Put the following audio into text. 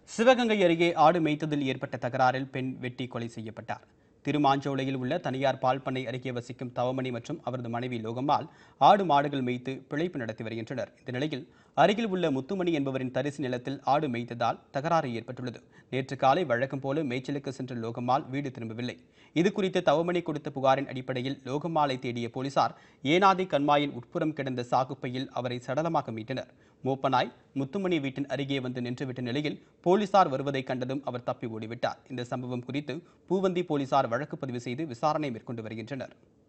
சிவகங்கை அருகே ஆடு மேய்த்ததில் ஏற்பட்ட தகராறில் பெண் வெட்டி கொலை செய்யப்பட்டார் திருமாஞ்சோலையில் உள்ள தனியார் பால் பண்ணை அருகே வசிக்கும் தவமணி மற்றும் அவரது மனைவி லோகம்மாள் ஆடு மாடுகள் மேய்த்து பிழைப்பு நடத்தி வருகின்றனர் இந்த நிலையில் அருகில் உள்ள முத்துமணி என்பவரின் தரிசு நிலத்தில் ஆடு மேய்த்ததால் தகராறு ஏற்பட்டுள்ளது நேற்று காலை வழக்கம் போல மேய்ச்சலுக்கு சென்ற லோகம்மாள் வீடு திரும்பவில்லை இது குறித்து தவமணி கொடுத்த புகாரின் அடிப்படையில் லோகம்மாளை தேடிய போலீசார் ஏனாதி கண்மாயின் உட்புறம் கிடந்த சாகுப்பையில் அவரை சடலமாக மீட்டனர் மூப்பனாய் முத்துமணி வீட்டின் அருகே வந்து நின்றுவிட்ட நிலையில் போலீசார் வருவதை கண்டதும் அவர் தப்பி ஓடிவிட்டார் இந்த சம்பவம் குறித்து பூவந்தி போலீசார் வழக்கு பதிவு செய்து விசாரணை மேற்கொண்டு வருகின்றனர்